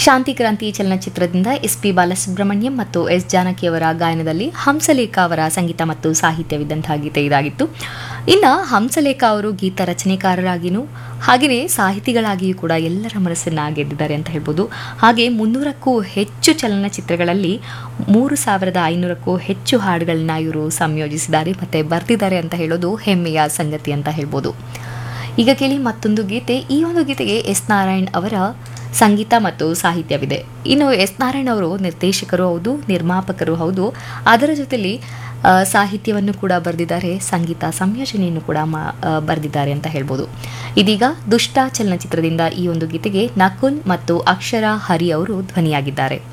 ಶಾಂತಿ ಕ್ರಾಂತಿ ಚಲನಚಿತ್ರದಿಂದ S P Balasubrahmanyam ಮತ್ತು S ಜಾನಕಿಯವರ ಗಾಯನದಲ್ಲಿ ಹಂಸಲೇಖ ಅವರ ಸಂಗೀತ ಮತ್ತು ಸಾಹಿತ್ಯವಿದ್ದಂತಹ ಗೀತೆ ಇದಾಗಿತ್ತು ಇನ್ನು ಹಂಸಲೇಖ ಅವರು ಗೀತ ರಚನೆಕಾರರಾಗಿಯೂ ಹಾಗೆಯೇ ಸಾಹಿತಿಗಳಾಗಿಯೂ ಕೂಡ ಎಲ್ಲರ ಮನಸ್ಸನ್ನ ಗೆದ್ದಿದ್ದಾರೆ ಅಂತ ಹೇಳ್ಬೋದು ಹಾಗೆ ಮುನ್ನೂರಕ್ಕೂ ಹೆಚ್ಚು ಚಲನಚಿತ್ರಗಳಲ್ಲಿ ಮೂರು ಸಾವಿರದ ಐನೂರಕ್ಕೂ ಹೆಚ್ಚು ಹಾಡುಗಳನ್ನ ಇವರು ಸಂಯೋಜಿಸಿದ್ದಾರೆ ಮತ್ತು ಬರೆದಿದ್ದಾರೆ ಅಂತ ಹೇಳೋದು ಹೆಮ್ಮೆಯ ಸಂಗತಿ ಅಂತ ಹೇಳ್ಬೋದು ಈಗ ಕೇಳಿ ಮತ್ತೊಂದು ಗೀತೆ ಈ ಒಂದು ಗೀತೆಗೆ ಎಸ್ ನಾರಾಯಣ್ ಅವರ ಸಂಗೀತ ಮತ್ತು ಸಾಹಿತ್ಯವಿದೆ ಇನ್ನು ಎಸ್ ನಾರಾಯಣ್ ಅವರು ನಿರ್ದೇಶಕರು ಹೌದು ನಿರ್ಮಾಪಕರು ಹೌದು ಅದರ ಜೊತೆಲಿ ಆ, ಸಾಹಿತ್ಯವನ್ನು ಕೂಡ ಬರೆದಿದ್ದಾರೆ ಸಂಗೀತ ಸಂಯೋಜನೆಯನ್ನು ಕೂಡ ಮಾ ಆ, ಬರೆದಿದ್ದಾರೆ ಅಂತ ಹೇಳ್ಬೋದು ಇದೀಗ ದುಷ್ಟ ಚಲನಚಿತ್ರದಿಂದ ಈ ಒಂದು ಗೀತೆಗೆ ನಕುಲ್ ಮತ್ತು ಅಕ್ಷರ ಹರಿ ಅವರು ಧ್ವನಿಯಾಗಿದ್ದಾರೆ